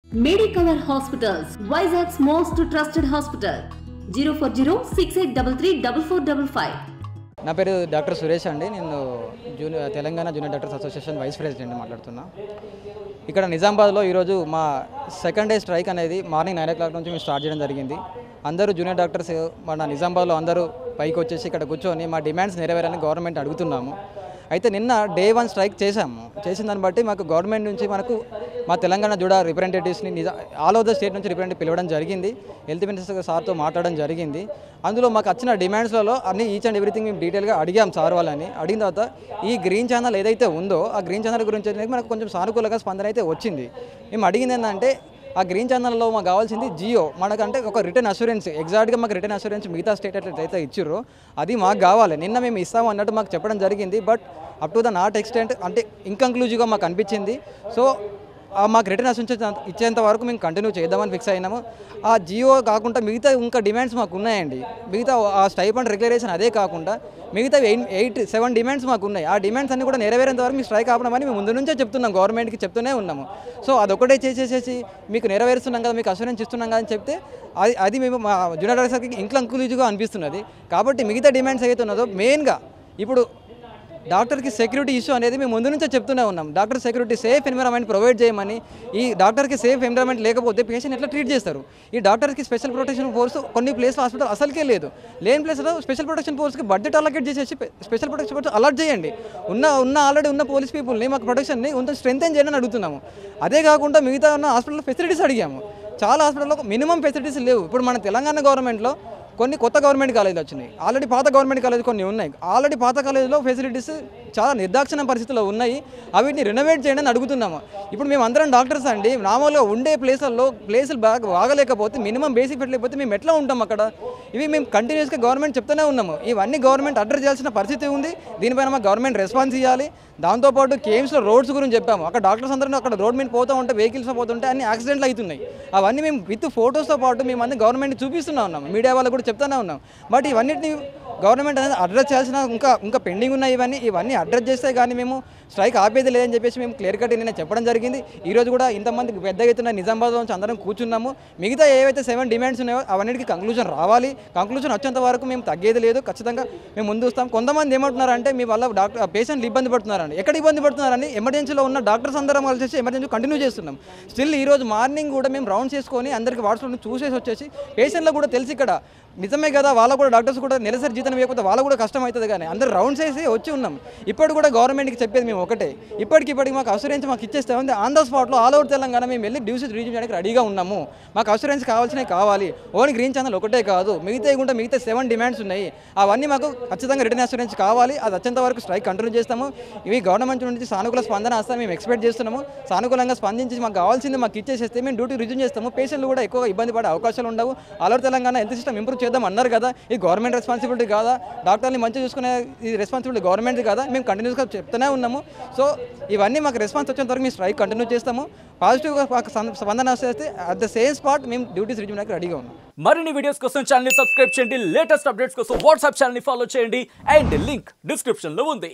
Medicover hospitals Vizag's most trusted hospital zero four zero six eight double three double four double five నా పేరు doctor Suresh అండి నేను junior Telangana junior doctors association vice president మాట్లాడుతున్నా ఇక్కడ నిజామాబాద్లో ఈరోజు మా సెకండ్ డే స్ట్రైక్ అనేది మార్నింగ్ నైన్ ఓ క్లాక్ నుంచి మేము స్టార్ట్ చేయడం జరిగింది అందరూ జూనియర్ డాక్టర్స్ మన నిజామాబాద్లో అందరూ పైకి వచ్చేసి ఇక్కడ కూర్చొని మా డిమాండ్స్ నెరవేరని గవర్నమెంట్ అడుగుతున్నాము అయితే నిన్న డే వన్ స్ట్రైక్ చేశాము చేసిన దాన్ని బట్టి మాకు గవర్నమెంట్ నుంచి మనకు మా తెలంగాణ జూడా రిప్రజెంటేటివ్స్ని నిజా ఆల్ ఓవర్ ద స్టేట్ నుంచి రిప్రజెంటేటివ్ పిలవడం జరిగింది హెల్త్ మినిస్టర్ సార్తో మాట్లాడడం జరిగింది అందులో మాకు వచ్చిన డిమాండ్స్లలో అన్ని ఈచ్ అండ్ ఎవ్రీథింగ్ మేము డీటెయిల్గా అడిగాం సార్ వాళ్ళని అడిగిన తర్వాత ఈ గ్రీన్ ఛానల్ ఏదైతే ఉందో ఆ గ్రీన్ ఛానల్ గురించి అనేది మనకు కొంచెం సానుకూలంగా స్పందన అయితే వచ్చింది మేము అడిగింది ఏంటంటే ఆ గ్రీన్ ఛానల్లో మాకు కావాల్సింది జియో మనకంటే ఒక రిటర్న్ అసూరెన్స్ ఎగ్జాక్ట్గా మాకు రిటర్న్ అసూరెన్స్ మిగతా స్టేట్ అయితే ఇచ్చిర్రో అది మాకు కావాలి నిన్న మేము ఇస్తాము అన్నట్టు మాకు చెప్పడం జరిగింది but up to the not extent అంటే ఇంకంక్లూజివ్గా మాకు అనిపించింది సో ఆ మాకు రిటర్న్ అసూరెన్స్ ఇచ్చేంత వరకు మేము కంటిన్యూ చేద్దామని ఫిక్స్ అయినాము ఆ జియో కాకుండా మిగతా ఇంకా డిమాండ్స్ మాకు ఉన్నాయండి మిగతా ఆ స్టైప్ అండ్ రెగ్యులరేషన్ అదే కాకుండా మిగతా ఎయిట్ ఎయిట్ సెవెన్ డిమాండ్స్ మాకు ఉన్నాయి ఆ డిమాండ్స్ అన్ని కూడా నెరవేరేంత వరకు మీ స్ట్రైక్ ఆపడమని మేము ముందు నుంచే చెప్తున్నాం గవర్నమెంట్కి చెప్తూనే ఉన్నాము సో అదొకటే చేసేసేసి మీకు నెరవేరుస్తున్నాం కదా మీకు అసూరెన్స్ ఇస్తున్నాం కదా అని చెప్తే అది అది మేము మా జూనియర్ డాక్టర్స్కి ఇంక్లంక్లూజివ్గా అనిపిస్తున్నది కాబట్టి మిగతా డిమాండ్స్ ఏవైతే ఉన్నదో మెయిన్గా ఇప్పుడు డాక్టర్కి సెక్యూరిటీ ఇష్యూ అనేది మేము ముందు నుంచే చెప్తూనే ఉన్నాం doctor security safe environment provide చేయమని ఈ డాక్టర్కి సేఫ్ ఎన్విరాన్మెంట్ లేకపోతే పేషెంట్ ఎట్లా ట్రీట్ చేస్తారు ఈ డాక్టర్కి స్పెషల్ ప్రొటెక్షన్ ఫోర్స్ కొన్ని ప్లేస్లో హాస్పిటల్ అసలుకే లేదు లేని ప్లేస్లో స్పెషల్ ప్రొటెక్షన్ ఫోర్స్కి బడ్జెట్ అలొకేట్ చేసేసి స్పెషల్ ప్రొటెక్షన్ ఫోర్స్ అలర్ట్ చేయండి ఉన్న ఉన్న ఆల్రెడీ ఉన్న పోలీస్ పీపుల్ని మాకు ప్రొటెక్షన్ని కొంత స్ట్రెంగ్ చేయండి అని అడుగుతున్నాము అదే కాకుండా మిగతా ఉన్న హాస్పిటల్ ఫెసిలిటీస్ అడిగాము చాలా హాస్పిటల్లో మినిమం ఫెసిలిటీస్ లేవు ఇప్పుడు మన తెలంగాణ గవర్నమెంట్లో కొన్ని కొత్త గవర్నమెంట్ కాలేజీలు వచ్చినాయి ఆల్రెడీ పాత గవర్నమెంట్ కాలేజ్ కొన్ని ఉన్నాయి ఆల్రెడీ పాత కాలేజీలో ఫెసిలిటీస్ చాలా నిర్దాక్షిణ పరిస్థితుల్లో ఉన్నాయి అవిటిని రెనోవేట్ చేయండి అని అడుగుతున్నాము ఇప్పుడు మేము అందరం డాక్టర్స్ అండి మామూలుగా ఉండే ప్లేసుల్లో ప్లేసులు బాగా బాగలేకపోతే మినిమం బేసిక్ పెట్టలేకపోతే మేము ఎట్లా ఉంటాం అక్కడ ఇవి మేము కంటిన్యూస్గా గవర్నమెంట్ చెప్తూనే ఉన్నాము ఇవన్నీ గవర్నమెంట్ అడ్రస్ చేయాల్సిన పరిస్థితి ఉంది దీనిపైన మా గవర్నమెంట్ రెస్పాన్స్ ఇవ్వాలి దాంతోపాటు కేమ్స్లో రోడ్స్ గురించి చెప్పాము అక్కడ డాక్టర్స్ అందరూ అక్కడ రోడ్ మీద పోతూ ఉంటే వెహికల్స్ పోతుంటే అన్ని యాక్సిడెంట్లు అవుతున్నాయి అవన్నీ మేము విత్ ఫొటోస్తో పాటు మేము అన్ని గవర్నమెంట్ చూపిస్తూనే ఉన్నాం మీడియా వాళ్ళకు కూడా చెప్తూనే ఉన్నాం బట్ ఇవన్నిటిని గవర్నమెంట్ అనేది అడ్రస్ చేయాల్సిన ఇంకా ఇంకా పెండింగ్ ఉన్నాయి ఇవన్నీ ఇవన్నీ అడ్రస్ చేస్తే కానీ మేము స్ట్రైక్ ఆపేది లేదని చెప్పేసి మేము క్లియర్ కట్ నేను చెప్పడం జరిగింది ఈ రోజు కూడా ఇంతమంది పెద్ద ఎత్తున నిజామాబాద్ నుంచి అందరం కూర్చున్నాము మిగతా ఏవైతే సెవెన్ డిమాండ్స్ ఉన్నాయో అవన్నిటికి కంక్లూజన్ రావాలి కంక్లూజన్ వచ్చేంత వరకు మేము తగ్గేది లేదు ఖచ్చితంగా మేము ముందు వస్తాం కొంతమంది ఏమంటున్నారంటే మీ వల్ల డాక్టర్ పేషెంట్లు ఇబ్బంది పడుతున్నారని ఎక్కడ ఇబ్బంది పడుతున్నారని ఎమర్జెన్సీలో ఉన్న డాక్టర్స్ అందరం కలిసి ఎమర్జెన్సీ కంటిన్యూ చేస్తున్నాం స్టిల్ ఈ రోజు మార్నింగ్ కూడా మేము రౌండ్ చేసుకొని అందరికి వాట్సాప్లో చూసేసి వచ్చేసి పేషెంట్లకు కూడా తెలిసి ఇక్కడ నిజమే కదా వాళ్ళకు కూడా డాక్టర్స్ కూడా నెలసరి జీతం ఇవ్వకపోతే వాళ్ళకు కూడా కష్టం అవుతుంది కానీ అందరు రౌండ్స్ వేసి వచ్చి ఉన్నాం ఇప్పుడు కూడా గవర్నమెంట్కి చెప్పేది మేము ఒకటే ఇప్పటికి ఇప్పటికి మాకు అసూరెన్స్ మాకు ఇచ్చేస్తే ఉంది ఆన్ ద స్పాట్లో ఆల్ ఓవర్ తెలంగాణ మేము వెళ్ళి డ్యూసీస్ రీచ్ చేయడానికి రెడీగా ఉన్నాము మాకు అసూరెన్స్ కావాల్సినవి కావాలి ఓన్లీ గ్రీన్ ఛానల్ ఒకటే కాదు మిగతా కూడా మిగతా సెవెన్ డిమాండ్స్ ఉన్నాయి అవన్నీ మాకు ఖచ్చితంగా రిటర్న్ అసూరెన్స్ కావాలి అది వచ్చేంత వరకు స్ట్రైక్ కంటిన్యూ చేస్తాము ఇవి గవర్నమెంట్ నుంచి సానుకూల స్పందన వస్తాను మేము ఎక్స్పెక్ట్ చేస్తున్నాము సానుకూలంగా స్పందించి మాకు కావాల్సింది మాకు ఇచ్చేసేస్తే మేము డ్యూటీ రిజ్యూమ్ చేస్తాము పేషెంట్లు కూడా ఎక్కువగా ఇబ్బంది పడే అవకాశాలు ఉండవు all over Telangana health system improve చేద్దాం అన్నారు కదా ఇది గవర్నమెంట్ రెస్పాన్సిబిలిటీ కాదా డాక్టర్ని మంచిగా చూసుకునే ఈ రెస్పాన్సిబిలిటీ గవర్నమెంట్ కదా మేము కంటిన్యూస్గా చెప్తూనే ఉన్నాము సో ఇవన్నీ మాకు రెస్పాన్స్ వచ్చేంత వరకు మేము స్ట్రైక్ కంటిన్యూ చేస్తాము పాజిటివ్గా మాకు సం- స్పందన వస్తే అట్ ద సేమ్ స్పాట్ మేము డ్యూటీస్ రిజ్యూమ్ రెడీగా ఉన్నాం మరిన్ని వీడియోస్ కోసం ఛానల్ ని సబ్స్క్రైబ్ చేయండి లేటెస్ట్ అప్డేట్స్ కోసం వాట్సాప్ ఛానల్ ని ఫాలో చేయండి అండ్ లింక్ డిస్క్రిప్షన్ లో ఉంది